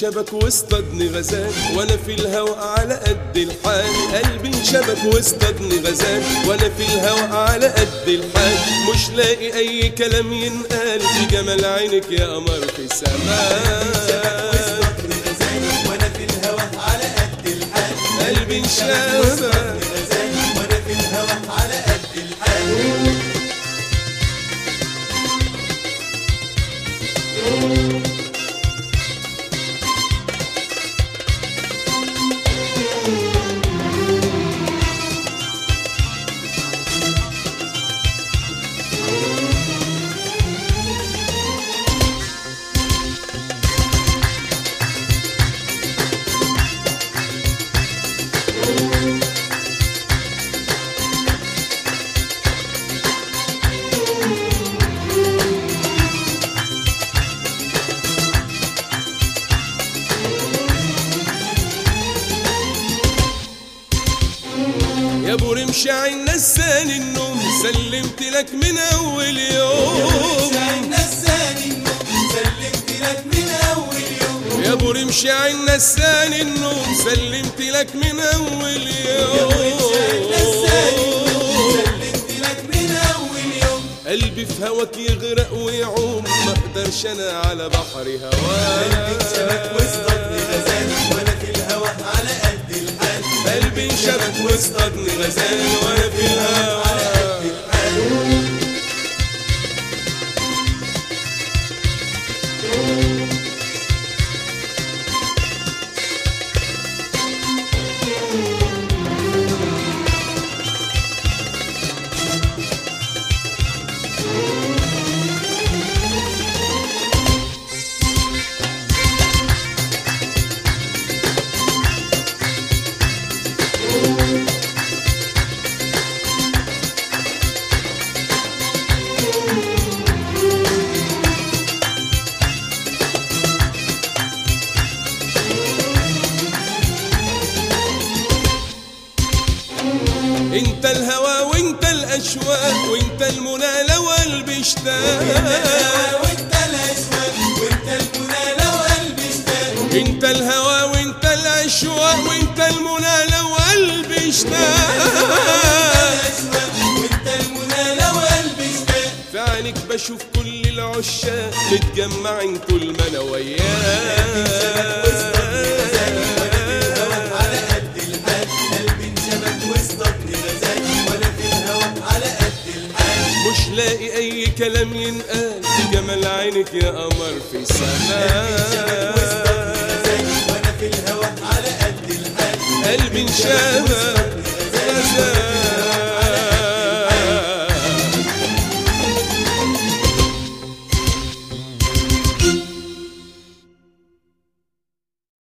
انشبك واصطادني غزال وانا في الهوى على قد الحال قلبي انشبك واصطادني غزال وانا في الهوى على قد الحال مش لاقي اي كلام ينقال في جمال عينك يا قمر في السماء واصطادني غزال وانا في الهوى على قد الحال قلبي انشبك واصطادني غزال وانا في الهوى على قد الحال يا ابو رمش عين نسان النوم سلمت لك من اول يوم عين نساني النوم سلمت لك من اول يوم يا ابو رمش عين نسان النوم سلمت لك من اول عين نساني النوم يوم سلمت لك من اول يوم قلبي في هواك يغرق ويعوم ما اقدرش انا على بحر شبك هواك واصطادني غزال وانا في الهوى على قد الحال قلبي انشبك واصطادني غزال وانا في الهوا انت الهوى وانت الاشواق وانت المنى لو قلبي اشتاق وانت الاشواق وانت المنى لو قلبي اشتاق انت الهوى وانت الاشواق وانت المنى لو قلبي اشتاق الاشواق وانت المنى لو قلبي اشتاق في عينك بشوف كل العشاق متجمعين طول ما انا وياك على قد الحال قلبي انشبك واصطادني غزال وانا في الهوى على قد الحال مش لاقي اي كلام ينقال في جمال عينك يا قمر في انشبك واصطادني غزال سماء وانا في الهوى على قد الحال قلبي انشبك غزال